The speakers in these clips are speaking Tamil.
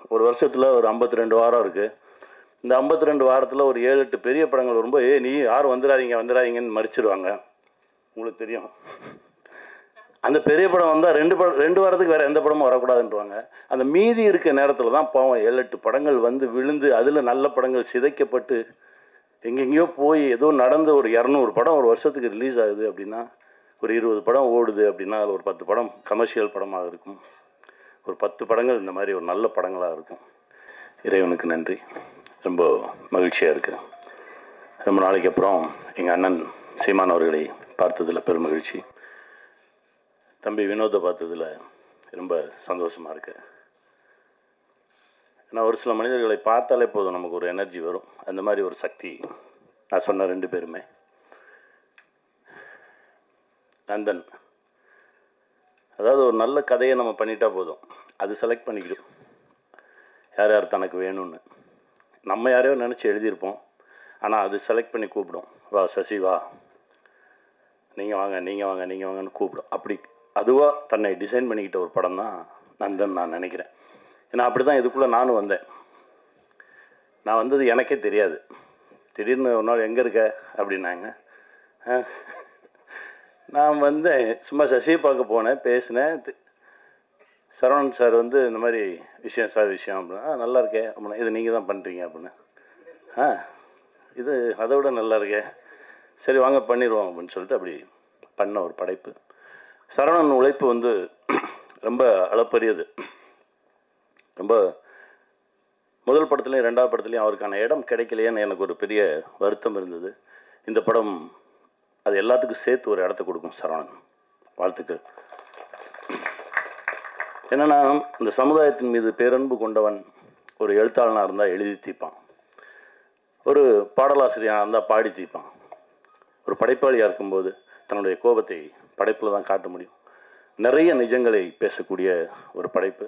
ஒரு வருஷத்தில் ஒரு ஐம்பத்தி ரெண்டு வாரம் இருக்குது இந்த ஐம்பத்தி ரெண்டு வாரத்தில் ஒரு ஏழு எட்டு பெரிய படங்கள் வரும்போது ஏ நீ யாரும் வந்துடாதீங்க வந்துடாதீங்கன்னு மறிச்சிருவாங்க உங்களுக்கு தெரியும் அந்த பெரிய படம் வந்தால் ரெண்டு படம் ரெண்டு வாரத்துக்கு வேறு எந்த படமும் வரக்கூடாதுன்றவாங்க அந்த மீதி இருக்க நேரத்தில் தான் பாவம் ஏழு எட்டு படங்கள் வந்து விழுந்து அதில் நல்ல படங்கள் சிதைக்கப்பட்டு எங்கெங்கேயோ போய் ஏதோ நடந்து ஒரு இரநூறு படம் ஒரு வருஷத்துக்கு ரிலீஸ் ஆகுது அப்படின்னா ஒரு இருபது படம் ஓடுது அப்படின்னா அதில் ஒரு பத்து படம் கமர்ஷியல் படமாக இருக்கும் ஒரு பத்து படங்கள் இந்த மாதிரி ஒரு நல்ல படங்களாக இருக்கும் இறைவனுக்கு நன்றி ரொம்ப மகிழ்ச்சியாக இருக்குது ரொம்ப நாளைக்கு அப்புறம் எங்கள் அண்ணன் சீமான் அவர்களை பார்த்ததில் பெரும் மகிழ்ச்சி தம்பி வினோத்தை பார்த்ததில் ரொம்ப சந்தோஷமாக இருக்கு ஏன்னா ஒரு சில மனிதர்களை பார்த்தாலே போதும் நமக்கு ஒரு எனர்ஜி வரும் அந்த மாதிரி ஒரு சக்தி நான் சொன்ன ரெண்டு பேருமே நந்தன் அதாவது ஒரு நல்ல கதையை நம்ம பண்ணிட்டா போதும் அது செலக்ட் பண்ணிக்கிடும் யார் யார் தனக்கு வேணும்னு நம்ம யாரையோ நினச்சி எழுதியிருப்போம் ஆனால் அது செலக்ட் பண்ணி கூப்பிடும் வா சசி வா நீங்கள் வாங்க நீங்கள் வாங்க நீங்கள் வாங்கன்னு கூப்பிடும் அப்படி அதுவாக தன்னை டிசைன் பண்ணிக்கிட்ட ஒரு படம் தான் நந்தன் நான் நினைக்கிறேன் ஏன்னா அப்படி தான் இதுக்குள்ளே நானும் வந்தேன் நான் வந்தது எனக்கே தெரியாது திடீர்னு ஒரு நாள் எங்கே இருக்க அப்படின்னாங்க "ஆ." நான் வந்தேன் சும்மா சசியை பார்க்க போனேன் பேசினேன் தி- சரவணன் சார் வந்து இந்த மாதிரி விஷயம் சார் விஷயம் அப்படின்னா "ஆ, நல்லா இருக்கே அப்படின்னா இது நீங்கள் தான் பண்ணுறீங்க அப்படின்னு ஆ இது அதை விட நல்லா இருக்கே சரி வாங்க பண்ணிடுவோம் அப்படின்னு சொல்லிட்டு அப்படி பண்ண ஒரு படைப்பு சரவணன் உழைப்பு வந்து ரொம்ப அளப்பரியது ரொம்ப முதல் படத்துலையும் ரெண்டாவது படத்துலையும் அவருக்கான இடம் கிடைக்கலையேன்னு எனக்கு ஒரு பெரிய வருத்தம் இருந்தது இந்த படம் அது எல்லாத்துக்கும் சேர்த்து ஒரு இடத்த கொடுக்கும் சரவணன் வாழ்த்துக்கள் என்னன்னா இந்த சமுதாயத்தின் மீது பேரன்பு கொண்டவன் ஒரு எழுத்தாளனாக இருந்தால் எழுதி தீர்ப்பான் ஒரு பாடலாசிரியனாக இருந்தால் பாடி தீர்ப்பான் ஒரு படைப்பாளியாக இருக்கும்போது தன்னுடைய கோபத்தை படைப்பில் தான் காட்ட முடியும் நிறைய நிஜங்களை பேசக்கூடிய ஒரு படைப்பு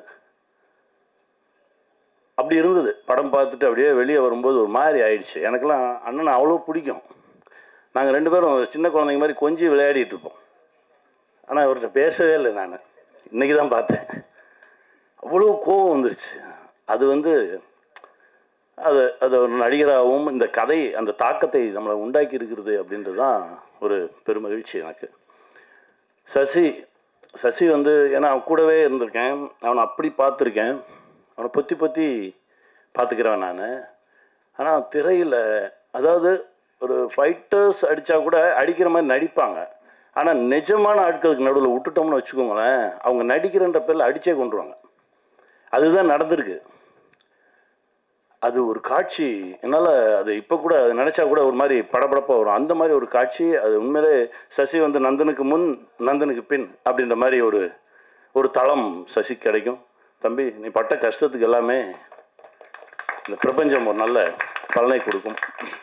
அப்படி இருந்தது படம் பார்த்துட்டு அப்படியே வெளியே வரும்போது ஒரு மாதிரி ஆயிடுச்சு எனக்கெல்லாம் அண்ணனை அவ்வளோ பிடிக்கும் நாங்கள் ரெண்டு பேரும் சின்ன குழந்தைங்க மாதிரி கொஞ்சி விளையாடிட்டு இருப்போம் ஆனால் அவர்கிட்ட பேசவே இல்லை நான் இன்னைக்கு தான் பார்த்தேன் அவ்வளோ கோபம் வந்துருச்சு அது வந்து அது அது ஒரு நடிகராகவும் இந்த கதை அந்த தாக்கத்தை நம்மளை உண்டாக்கி இருக்கிறது அப்படின்றது தான் ஒரு பெருமகிழ்ச்சி எனக்கு சசி சசி வந்து ஏன்னா அவன் கூடவே இருந்திருக்கேன் அவனை அப்படி பார்த்துருக்கேன் அவனை பொத்தி பொத்தி பார்த்துக்கிறவன் நான் ஆனால் திரையில் அதாவது ஒரு ஃபைட்டர்ஸ் அடித்தா கூட அடிக்கிற மாதிரி நடிப்பாங்க ஆனால் நிஜமான ஆட்களுக்கு நடுவில் விட்டுட்டோம்னு வச்சுக்கோங்களேன் அவங்க நடிக்கிறன்ற பேரில் அடிச்சே கொண்டுருவாங்க அதுதான் நடந்திருக்கு அது ஒரு காட்சி என்னால் அது இப்போ கூட அது நினச்சா கூட ஒரு மாதிரி படபடப்பாக வரும் அந்த மாதிரி ஒரு காட்சி அது உண்மையிலே சசி வந்து நந்தனுக்கு முன் நந்தனுக்கு பின் அப்படின்ற மாதிரி ஒரு ஒரு தளம் சசி கிடைக்கும் தம்பி நீ பட்ட கஷ்டத்துக்கு எல்லாமே இந்த பிரபஞ்சம் ஒரு நல்ல பலனை கொடுக்கும்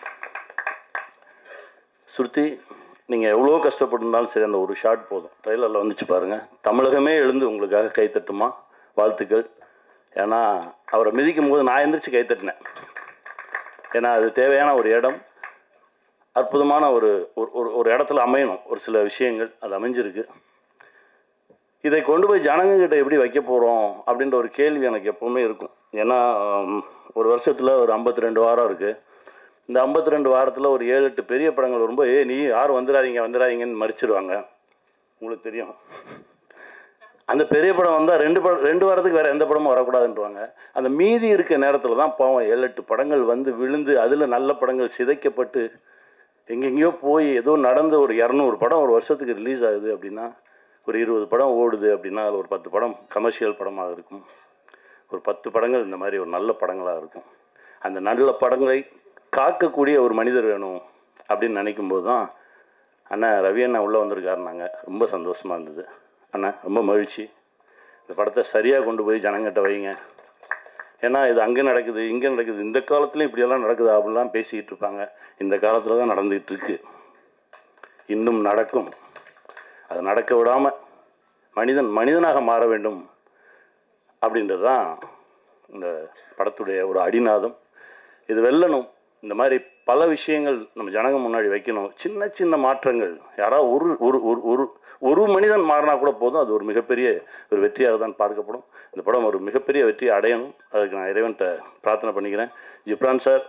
சுருத்தி நீங்கள் எவ்வளோ கஷ்டப்பட்டிருந்தாலும் சரி அந்த ஒரு ஷாட் போதும் ட்ரெயிலரில் வந்துச்சு பாருங்கள் தமிழகமே எழுந்து உங்களுக்காக கைத்தட்டுமா வாழ்த்துக்கள் ஏன்னா அவரை மிதிக்கும் போது நான் எந்திரிச்சு கைத்தட்டினேன் ஏன்னா அது தேவையான ஒரு இடம் அற்புதமான ஒரு ஒரு- ஒரு ஒரு இடத்துல அமையணும் ஒரு சில விஷயங்கள் அது அமைஞ்சிருக்கு இதை கொண்டு போய் ஜனங்கக்கிட்ட எப்படி வைக்க போகிறோம் அப்படின்ற ஒரு கேள்வி எனக்கு எப்போவுமே இருக்கும் ஏன்னா ஆம், ஒரு வருஷத்தில் ஒரு ஐம்பத்தி ரெண்டு வாரம் இருக்குது இந்த ஐம்பத்தி ரெண்டு வாரத்தில் ஒரு ஏழு எட்டு பெரிய படங்கள் வரும்போது ஏ நீ யாரும் வந்துடாதீங்க வந்துடாதீங்கன்னு மறிச்சிருவாங்க உங்களுக்கு தெரியும் அந்த பெரிய படம் வந்தால் ரெண்டு படம் ரெண்டு வாரத்துக்கு வேறு எந்த படமும் வரக்கூடாதுன்றவாங்க அந்த மீதி இருக்க நேரத்தில் தான் பாவம் ஏழு எட்டு படங்கள் வந்து விழுந்து அதில் நல்ல படங்கள் சிதைக்கப்பட்டு எங்கெங்கேயோ போய் ஏதோ நடந்து ஒரு இரநூறு படம் ஒரு வருஷத்துக்கு ரிலீஸ் ஆகுது அப்படின்னா ஒரு இருபது படம் ஓடுது அப்படின்னா அதில் ஒரு பத்து படம் கமர்ஷியல் படமாக இருக்கும் ஒரு பத்து படங்கள் இந்த மாதிரி ஒரு நல்ல படங்களாக இருக்கும் அந்த நல்ல படங்களை காக்கக்கூடிய ஒரு மனிதர் வேணும் அப்படின்னு நினைக்கும்போது தான் அண்ணா ரவி அண்ணா உள்ளே வந்திருக்காருனாங்க ரொம்ப சந்தோஷமாக இருந்தது அண்ணா ரொம்ப மகிழ்ச்சி இந்த படத்தை சரியாக கொண்டு போய் ஜனங்கிட்ட வைங்க ஏன்னா இது அங்கே நடக்குது இங்கே நடக்குது இந்த காலத்துலையும் இப்படியெல்லாம் நடக்குது அப்படிலாம் பேசிக்கிட்டு இருப்பாங்க இந்த காலத்தில் தான் நடந்துகிட்டு இருக்கு இன்னும் நடக்கும் அது நடக்க விடாமல் மனிதன் மனிதனாக மாற வேண்டும் அப்படின்றது தான் இந்த படத்துடைய ஒரு அடிநாதம் இது வெல்லணும் இந்த மாதிரி பல விஷயங்கள் நம்ம ஜனங்க முன்னாடி வைக்கணும் சின்ன சின்ன மாற்றங்கள் யாராவது ஒரு ஒரு ஒரு ஒரு ஒரு மனிதன் மாறினா கூட போதும் அது ஒரு மிகப்பெரிய ஒரு வெற்றியாக தான் பார்க்கப்படும் இந்த படம் ஒரு மிகப்பெரிய வெற்றியை அடையணும் அதுக்கு நான் இறைவன்கிட்ட பிரார்த்தனை பண்ணிக்கிறேன் ஜிப்ரான் சார்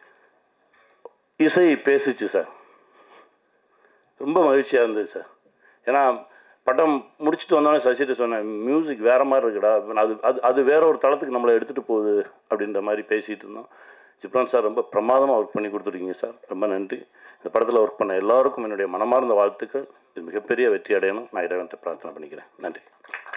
இசை பேசிச்சு சார் ரொம்ப மகிழ்ச்சியாக இருந்தது சார் ஏன்னா படம் முடிச்சுட்டு வந்தோடனே சசிட்டு சொன்னேன் மியூசிக் வேறு மாதிரி இருக்குடா அது அது அது வேற ஒரு தளத்துக்கு நம்மளை எடுத்துகிட்டு போகுது அப்படின்ற மாதிரி பேசிகிட்டு இருந்தோம் ஜிப்ரான் சார் ரொம்ப பிரமாதமாக ஒர்க் பண்ணி கொடுத்துருக்கீங்க சார் ரொம்ப நன்றி இந்த படத்தில் ஒர்க் பண்ண எல்லாருக்கும் என்னுடைய மனமார்ந்த வாழ்த்துக்கள் இது மிகப்பெரிய வெற்றி அடையணும் நான் இறைவன்கிட்ட பிரார்த்தனை பண்ணிக்கிறேன் நன்றி